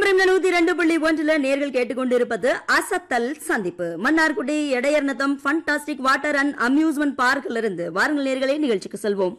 குடிம நூத்தி ரெண்டு புள்ளி ஒன்றுல நேர்கள் கேட்டுக்கொண்டிருப்பது அசத்தல் சந்திப்பு Mannargudi Idaiyarnatham fantastic water and amusement பார்க்ல இருந்து வாருங்கள் நேர்களே நிகழ்ச்சிக்கு செல்வோம்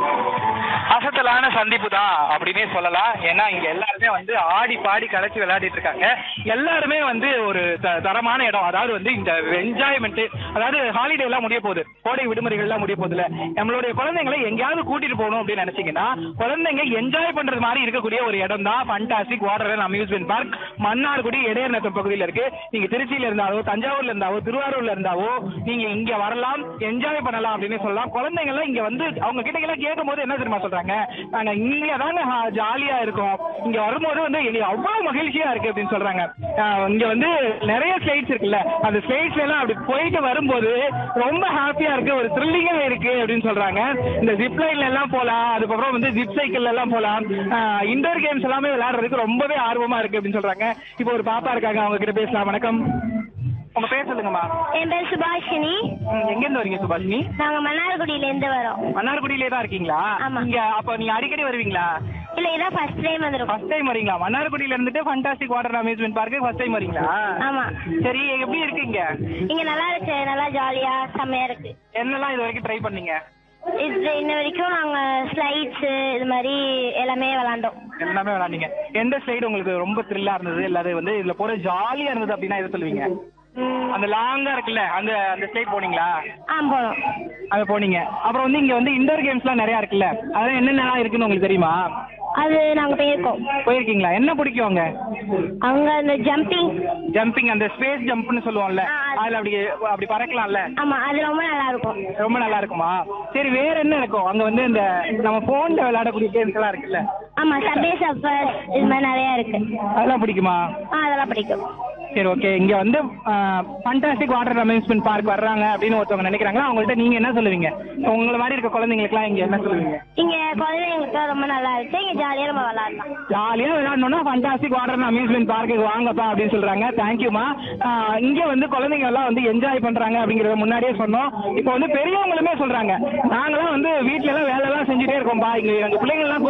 அசத்தலான சந்திப்பு தான் அப்படின்னே சொல்லலாம் ஏன்னா இங்க எல்லாருமே வந்து ஆடி பாடி கலைச்சு விளையாடிட்டு இருக்காங்க எல்லாருமே வந்து ஒரு த- தரமான இடம் அதாவது வந்து இந்த என்ஜாய்மெண்ட் அதாவது ஹாலிடே எல்லாம் முடிய போகுது கோடை விடுமுறைகள் எல்லாம் முடிய போகுதுல நம்மளுடைய குழந்தைங்களை எங்கேயாவது கூட்டிட்டு போகணும் அப்படின்னு நினைச்சீங்கன்னா குழந்தைங்க என்ஜாய் பண்றது மாதிரி இருக்கக்கூடிய ஒரு இடம் தான் fantastic water and amusement park Mannargudi Idaiyanatham பகுதியில் இருக்கு நீங்க திருச்சியில இருந்தாவோ தஞ்சாவூர்ல இருந்தாவோ திருவாரூர்ல இருந்தாவோ நீங்க இங்க வரலாம் என்ஜாய் பண்ணலாம் அப்படின்னு சொல்லலாம் குழந்தைங்க எல்லாம் இங்க வந்து அவங்க கிட்ட எல்லாம் கேட்கும் போது என்ன தெரியுமா சொல்றாங்க நாங்க இங்க தாங்க ஜாலியா இருக்கோம் இங்க வரும்போது வந்து எங்களுக்கு அவ்வளவு மகிழ்ச்சியா இருக்கு அப்படின்னு சொல்றாங்க ஆஹ் இங்க வந்து நிறைய ஸ்லைட்ஸ் இருக்குல்ல அந்த ஸ்லைட்ஸ்ல எல்லாம் அப்படி போயிட்டு வரும்போது ரொம்ப ஹாப்பியா இருக்கு ஒரு த்ரில்லிங்கா இருக்கு அப்படின்னு சொல்றாங்க இந்த ஜிப் லைன்ல எல்லாம் போலாம் அதுக்கப்புறம் வந்து ஜிப் சைக்கிள்ல எல்லாம் போலாம் இண்டோர் கேம்ஸ் எல்லாமே விளையாடுறதுக்கு ரொம்பவே ஆர்வமா இருக்கு அப்படின்னு சொல்றாங்க இப்போ ஒரு பாப்பா இருக்காங்க அவங்க கிட்ட பேசலாம் வணக்கம் உங்க பேர் சொல்லுங்கம்மா என் பேர் சுபாஷினி ம், எங்க இருந்து வரீங்க சுபாஷினி நாங்க மன்னார்குடியில இருந்து வரோம் மன்னார்குடியிலே தான் இருக்கீங்களா ஆமா. இங்க அப்ப நீங்க அடிக்கடி வருவீங்களா இல்ல இதான் ஃபர்ஸ்ட் டைம் வந்திருக்கோம் ஃபர்ஸ்ட் டைம் வரீங்களா மன்னார்குடியில இருந்துட்டு ஃபண்டாஸ்டிக் வாட்டர் அம்யூஸ்மெண்ட் பார்க்கு ஃபர்ஸ்ட் டைம் வரீங்களா ஆமா சரி எப்படி இருக்கீங்க இங்க நல்லா இருக்கு நல்லா ஜாலியா செம்மையா இருக்கு என்னெல்லாம் இது வரைக்கும் ட்ரை பண்ணீங்க இது இன்ன வரைக்கும் நாங்க ஸ்லைட்ஸ் இது மாதிரி எல்லாமே விளாண்டோம் எல்லாமே விளாண்டீங்க எந்த ஸ்லைடு உங்களுக்கு ரொம்ப த்ரில்லா இருந்தது இல்லாத வந்து இதுல போற ஜாலியா இருந்தது அப்படின்னா எதை சொல்லுவீங்க அந்த லாங்கா இருக்குல்ல அந்த அந்த ஸ்லைட் போனீங்களா ஆ போனோம் அங்க போனீங்க அப்புறம் வந்து இங்க வந்து இண்டோர் கேம்ஸ்லாம் நிறைய இருக்குல்ல அதெல்லாம் என்னென்னலாம் இருக்குன்னு உங்களுக்கு தெரியுமா அது நாங்க போயிருக்கோம் போயிருக்கீங்களா என்ன பிடிக்கும் அங்க அங்க அந்த ஜம்பிங் ஜம்பிங் அந்த ஸ்பேஸ் ஜம்ப்னு சொல்லுவோம்ல ஆ, அது- அதுல அப்படி அப்படி பறக்கலாம்ல ஆமா அது ரொம்ப நல்லா இருக்கும் ரொம்ப நல்லா இருக்குமா சரி வேற என்ன இருக்கும் அங்க வந்து இந்த நம்ம போன்ல விளையாடக்கூடிய கேம்ஸ் எல்லாம் இருக்குல்ல ஆமா சபே சஃபர் இது மாதிரி நிறைய இருக்கு அதெல்லாம் பிடிக்குமா ஆ அதெல்லாம் பிடிக்கும் சரி ஓகே இங்க வந்து ஃபண்டாஸ்டிக் வாட்டர் அம்யூஸ்மெண்ட் பார்க் வர்றாங்க அப்படின்னு ஒருத்தவங்க நினைக்கிறாங்களா அவங்கள்ட்ட நீங்க என்ன சொல்லுவீங்க உங்களை மாதிரி இருக்க குழந்தைங்களுக்குலாம் இங்க என்ன சொல்லுவீங்க இங்க குழந்தைங்களுக்கு ரொம்ப நல்லா இருக்கு இங்க ஜாலியா நம்ம விளாடலாம் ஜாலியா விளையாடணும்னா ஃபண்டாஸ்டிக் வாட்டர் அம்யூஸ்மெண்ட் பார்க்குக்கு வாங்கப்பா அப்படின்னு சொல்றாங்க தேங்க்யூமா இங்க வந்து குழந்தைங்க எல்லாம் வந்து என்ஜாய் பண்றாங்க அப்படிங்கறத முன்னாடியே சொன்னோம் இப்போ வந்து பெரியவங்களுமே சொல்றாங்க நாங்களாம் வந்து வீட்ல எல்லாம் வேலை எல்லாம் செஞ்சுட்டே இருக்கோம்பா இங்க எங்க பிள்ளைங்க எல்லாம்